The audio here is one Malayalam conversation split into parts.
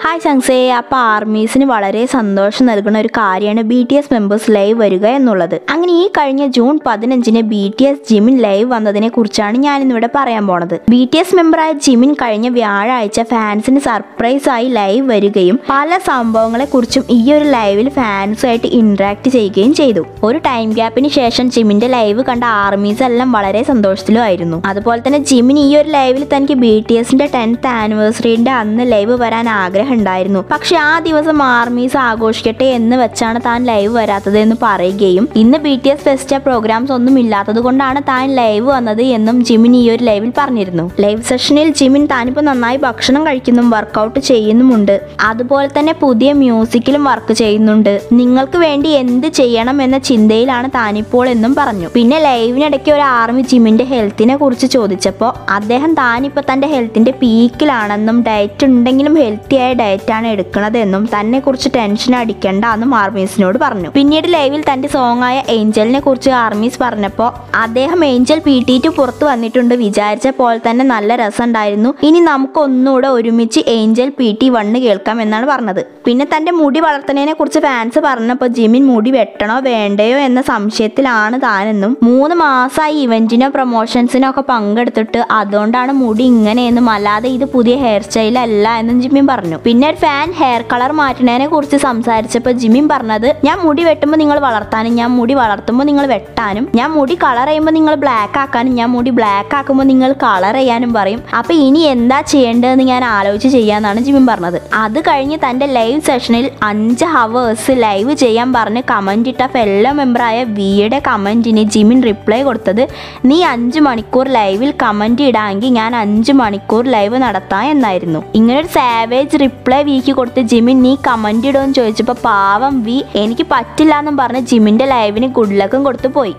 ഹായ് ചങ്സേ അപ്പോൾ ആർമീസിന് വളരെ സന്തോഷം നൽകുന്ന ഒരു കാര്യമാണ് B T S members live വരിക എന്നുള്ളത് അങ്ങനെ ഈ കഴിഞ്ഞ ജൂൺ പതിനഞ്ചിന് B T S Jimin live വന്നതിനെ കുറിച്ചാണ് ഞാൻ ഇന്നിവിടെ പറയാൻ പോണത് ബി ടി എസ് മെമ്പറായ ജിമിൻ കഴിഞ്ഞ വ്യാഴാഴ്ച ഫാൻസിന് സർപ്രൈസ് ആയി ലൈവ് വരികയും പല സംഭവങ്ങളെ കുറിച്ചും ഈ ഒരു ലൈവിൽ ഫാൻസുമായിട്ട് ഇന്ററാക്ട് ചെയ്യുകയും ചെയ്തു ഒരു ടൈം ഗ്യാപ്പിന് ശേഷം ജിമിന്റെ ലൈവ് കണ്ട ആർമീസ് എല്ലാം വളരെ സന്തോഷത്തിലും ആയിരുന്നു അതുപോലെ തന്നെ ജിമിൻ ഈ ഒരു ലൈവിൽ തനിക്ക് ബി ടി എസിന്റെ ടെൻത്ത് ആനിവേഴ്സറിന്റെ അന്ന് ലൈവ് വരാൻ ആഗ്രഹം ഉണ്ടായിരുന്നു പക്ഷെ ആ ദിവസം ആർമീസ് ആഘോഷിക്കട്ടെ എന്ന് വെച്ചാണ് താൻ ലൈവ് വരാത്തത് എന്ന് പറയുകയും ഇന്ന് B T S Festa programmes ഒന്നും ഇല്ലാത്തത് കൊണ്ടാണ് താൻ ലൈവ് വന്നത് എന്നും ജിമിൻ ഈ ഒരു ലൈവിൽ പറഞ്ഞിരുന്നു ലൈവ് സെഷനിൽ ജിമിൻ താനിപ്പോൾ നന്നായി ഭക്ഷണം കഴിക്കുന്നും വർക്കൗട്ട് ചെയ്യുന്നുമുണ്ട് അതുപോലെ തന്നെ പുതിയ മ്യൂസിക്കിലും വർക്ക് ചെയ്യുന്നുണ്ട് നിങ്ങൾക്ക് വേണ്ടി എന്ത് ചെയ്യണം എന്ന ചിന്തയിലാണ് താനിപ്പോൾ എന്നും പറഞ്ഞു പിന്നെ ലൈവിനിടയ്ക്ക് ഒരു ആർമി ജിമിന്റെ ഹെൽത്തിനെ കുറിച്ച് ചോദിച്ചപ്പോൾ അദ്ദേഹം താനിപ്പോൾ തന്റെ ഹെൽത്തിന്റെ പീക്കിലാണെന്നും ഡയറ്റ് ഉണ്ടെങ്കിലും ഹെൽത്തി ആയ ഡയറ്റാണ് എടുക്കണതെന്നും തന്നെ കുറിച്ച് ടെൻഷൻ അടിക്കണ്ട എന്നും ആർമീസിനോട് പറഞ്ഞു പിന്നീട് ലൈവിൽ തന്റെ സോങ് ആയ ഏഞ്ചലിനെ കുറിച്ച് ആർമീസ് പറഞ്ഞപ്പോൾ അദ്ദേഹം ഏഞ്ചൽ പീട്ടിയിട്ട് പുറത്തു വന്നിട്ടുണ്ട് വിചാരിച്ച പോലെ തന്നെ നല്ല രസമുണ്ടായിരുന്നു ഇനി നമുക്ക് ഒന്നുകൂടെ ഒരുമിച്ച് ഏഞ്ചൽ പി ടി വണ്ണ് കേൾക്കാം എന്നാണ് പറഞ്ഞത് പിന്നെ തന്റെ മുടി വളർത്തുന്നതിനെ കുറിച്ച് ഫാൻസ് പറഞ്ഞപ്പോൾ ജിമിൻ മുടി വെട്ടണോ വേണ്ടയോ എന്ന സംശയത്തിലാണ് താനെന്നും മൂന്ന് മാസമായി ഇവന്റിനോ പ്രൊമോഷൻസിനോ ഒക്കെ പങ്കെടുത്തിട്ട് അതുകൊണ്ടാണ് മുടി ഇങ്ങനെയെന്നും അല്ലാതെ ഇത് പുതിയ ഹെയർ സ്റ്റൈൽ അല്ല എന്നും ജിമ്മിൻ പറഞ്ഞു പിന്നെ ഒരു ഫാൻ ഹെയർ കളർ മാറ്റുന്നതിനെ കുറിച്ച് സംസാരിച്ചപ്പോൾ ജിമ്മിൻ പറഞ്ഞത് ഞാൻ മുടി വെട്ടുമ്പോൾ നിങ്ങൾ വളർത്താനും ഞാൻ മുടി വളർത്തുമ്പോൾ നിങ്ങൾ വെട്ടാനും ഞാൻ മുടി കളർ ചെയ്യുമ്പോൾ നിങ്ങൾ ബ്ലാക്ക് ആക്കാനും ഞാൻ മുടി ബ്ലാക്ക് ആക്കുമ്പോൾ നിങ്ങൾ കളർ ചെയ്യാനും പറയും അപ്പൊ ഇനി എന്താ ചെയ്യേണ്ടതെന്ന് ഞാൻ ആലോചിച്ച് ചെയ്യാന്നാണ് ജിമ്മിൻ പറഞ്ഞത് അത് കഴിഞ്ഞ് തന്റെ ലൈവ് സെഷനിൽ അഞ്ച് ഹവേഴ്സ് ലൈവ് ചെയ്യാൻ പറഞ്ഞ് കമന്റ് ഇട്ട ഫെല്ലോ മെമ്പറായ വിയുടെ കമന്റിന് ജിമിൻ റിപ്ലൈ കൊടുത്തത് നീ അഞ്ച് മണിക്കൂർ ലൈവിൽ കമന്റ് ഇടാമെങ്കിൽ ഞാൻ അഞ്ച് മണിക്കൂർ ലൈവ് നടത്താം എന്നായിരുന്നു ഇങ്ങനെ ഒരു സാവേജ് റിപ്ലൈ വിക്ക് കൊടുത്ത് ജിമിൻ നീ കമന്റ് ഇടുമെന്ന് ചോദിച്ചപ്പോൾ പാവം വി എനിക്ക് പറ്റില്ല എന്നും പറഞ്ഞ് ജിമിന്റെ ലൈവിന് ഗുഡ് ലക്കും കൊടുത്തു പോയി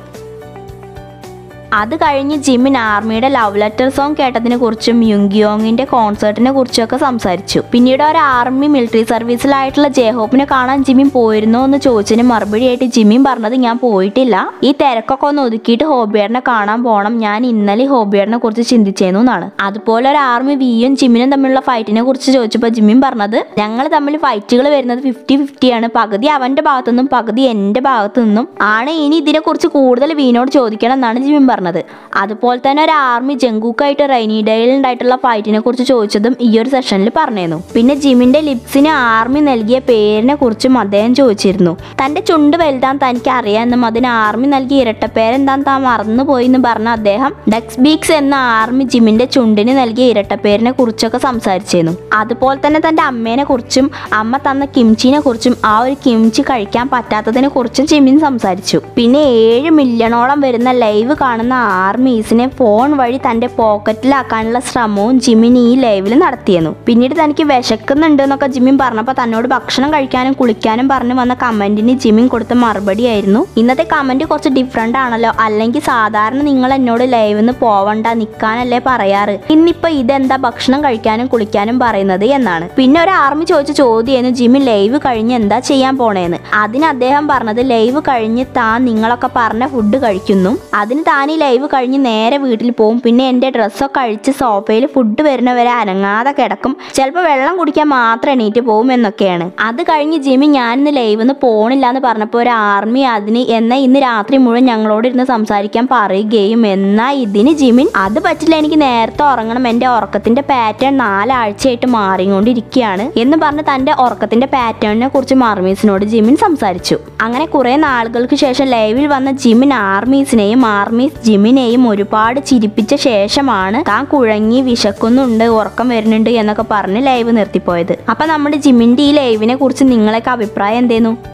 അത് കഴിഞ്ഞ് ജിമിൻ ആർമിയുടെ ലവ് ലെറ്റർ സോങ് കേട്ടതിനെ കുറിച്ചും യുങ്കിയോങ്ങിന്റെ കോൺസേർട്ടിനെ കുറിച്ചൊക്കെ സംസാരിച്ചു പിന്നീട് ഒരു ആർമി മിലിറ്ററി സർവീസിലായിട്ടുള്ള ജയഹോപ്പിനെ കാണാൻ ജിമിൻ പോയിരുന്നോ എന്ന് ചോദിച്ചതിന് മറുപടിയായിട്ട് ജിമിൻ പറഞ്ഞത് ഞാൻ പോയിട്ടില്ല ഈ തിരക്കൊക്കെ ഒന്ന് ഒതുക്കിയിട്ട് ഹോബിയേറിനെ കാണാൻ പോകണം ഞാൻ ഇന്നലെ ഹോബിയേറിനെ കുറിച്ച് ചിന്തിച്ചേന്നു എന്നാണ് അതുപോലെ ഒരു ആർമി വിയും ജിമിനും തമ്മിലുള്ള ഫൈറ്റിനെ കുറിച്ച് ചോദിച്ചപ്പോൾ ജിമിൻ പറഞ്ഞത് ഞങ്ങൾ തമ്മിൽ ഫൈറ്റുകൾ വരുന്നത് ഫിഫ്റ്റി ഫിഫ്റ്റിയാണ് പകുതി അവന്റെ ഭാഗത്തു നിന്നും പകുതി എന്റെ ഭാഗത്തു നിന്നും ആണ് ഇനി ഇതിനെക്കുറിച്ച് കൂടുതൽ വീനോട് ചോദിക്കണം എന്നാണ് ജിമിൻ പറഞ്ഞത് അതുപോലെ തന്നെ ഒരു ആർമി ജങ്കൂക്കായിട്ട് റൈനി ഡേയിൽ ഉണ്ടായിട്ടുള്ള ഫൈറ്റിനെ കുറിച്ച് ചോദിച്ചതും ഈ ഒരു സെഷനിൽ പറഞ്ഞിരുന്നു പിന്നെ ജിമിന്റെ ലിപ്സിന് ആർമി നൽകിയ പേരിനെ കുറിച്ചും അദ്ദേഹം ചോദിച്ചിരുന്നു തന്റെ ചുണ്ട് വലുതാൻ തനിക്ക് അറിയാമെന്നും അതിന് ആർമി നൽകിയ ഇരട്ടപ്പേരെന്താന്ന് താൻ മറന്നുപോയി എന്ന് പറഞ്ഞ അദ്ദേഹം ഡെക്സ് ബീക്സ് എന്ന ആർമി ജിമിന്റെ ചുണ്ടിന് നൽകിയ ഇരട്ടപ്പേരിനെ കുറിച്ചൊക്കെ സംസാരിച്ചിരുന്നു അതുപോലെ തന്നെ തന്റെ അമ്മേനെ കുറിച്ചും അമ്മ തന്ന കിംച്ചിനെ കുറിച്ചും ആ ഒരു കിംച്ചി കഴിക്കാൻ പറ്റാത്തതിനെ കുറിച്ചും ജിമിൻ സംസാരിച്ചു പിന്നെ ഏഴ് മില്യണോളം വരുന്ന ലൈവ് കാണുന്ന ആർമീസിനെ ഫോൺ വഴി തന്റെ പോക്കറ്റിലാക്കാനുള്ള ശ്രമവും ജിമിൻ ഈ ലൈവിൽ നടത്തിയിരുന്നു പിന്നീട് തനിക്ക് വിശക്കുന്നുണ്ട് എന്നൊക്കെ ജിമിൻ പറഞ്ഞപ്പോൾ തന്നോട് ഭക്ഷണം കഴിക്കാനും കുളിക്കാനും പറഞ്ഞു വന്ന കമന്റിന് ജിമിൻ കൊടുത്ത മറുപടിയായിരുന്നു ഇന്നത്തെ കമന്റ് കുറച്ച് ഡിഫറെന്റ് ആണല്ലോ അല്ലെങ്കിൽ സാധാരണ നിങ്ങൾ എന്നോട് ലൈവിൽ നിന്ന് പോവണ്ട നിൽക്കാനല്ലേ പറയാറ് ഇന്നിപ്പോ ഇതെന്താ ഭക്ഷണം കഴിക്കാനും കുളിക്കാനും പറയുന്നത് എന്നാണ് പിന്നെ ഒരു ആർമി ചോദിച്ച ചോദ്യമായിരുന്നു ജിമിൻ ലൈവ് കഴിഞ്ഞ് എന്താ ചെയ്യാൻ പോണേന്ന് അതിന് അദ്ദേഹം പറഞ്ഞത് ലൈവ് കഴിഞ്ഞ് താൻ നിങ്ങളൊക്കെ പറഞ്ഞ ഫുഡ് കഴിക്കുന്നു അതിന് താൻ ഈ ലൈവ് കഴിഞ്ഞ് നേരെ വീട്ടിൽ പോകും പിന്നെ എൻ്റെ ഡ്രസ്സൊക്കെ അഴിച്ച് സോഫയിൽ ഫുഡ് വരുന്നവരെ അനങ്ങാതെ കിടക്കും ചിലപ്പോൾ വെള്ളം കുടിക്കാൻ മാത്രം എണീറ്റ് പോകും എന്നൊക്കെയാണ് അത് കഴിഞ്ഞ് ജിമി ഞാൻ ഇന്ന് ലൈവ് നിന്ന് പോണില്ല എന്ന് പറഞ്ഞപ്പോൾ ഒരു ആർമി അതിന് എന്നാൽ ഇന്ന് രാത്രി മുഴുവൻ ഞങ്ങളോട് ഇരുന്ന് സംസാരിക്കാൻ പറയുകയും എന്നാൽ ഇതിന് ജിമിൻ അത് പറ്റില്ല എനിക്ക് നേരത്തെ ഉറങ്ങണം എൻ്റെ ഉറക്കത്തിന്റെ പാറ്റേൺ നാലാഴ്ചയായിട്ട് മാറിക്കൊണ്ടിരിക്കുകയാണ് എന്ന് പറഞ്ഞ് തൻ്റെ ഉറക്കത്തിന്റെ പാറ്റേണിനെ കുറിച്ച് ആർമീസിനോട് ജിമിൻ സംസാരിച്ചു അങ്ങനെ കുറെ നാളുകൾക്ക് ശേഷം ലൈവിൽ വന്ന ജിമിൻ ആർമീസിനെയും ആർമീസ് ജിമിനെയും ഒരുപാട് ചിരിപ്പിച്ച ശേഷമാണ് താൻ കുഴങ്ങി വിശക്കുന്നുണ്ട് ഉറക്കം വരുന്നുണ്ട് എന്നൊക്കെ പറഞ്ഞ് ലൈവ് നിർത്തിപ്പോയത് അപ്പൊ നമ്മുടെ ജിമിന്റെ ഈ ലൈവിനെ കുറിച്ച് നിങ്ങളൊക്കെ അഭിപ്രായം എന്തേന്നു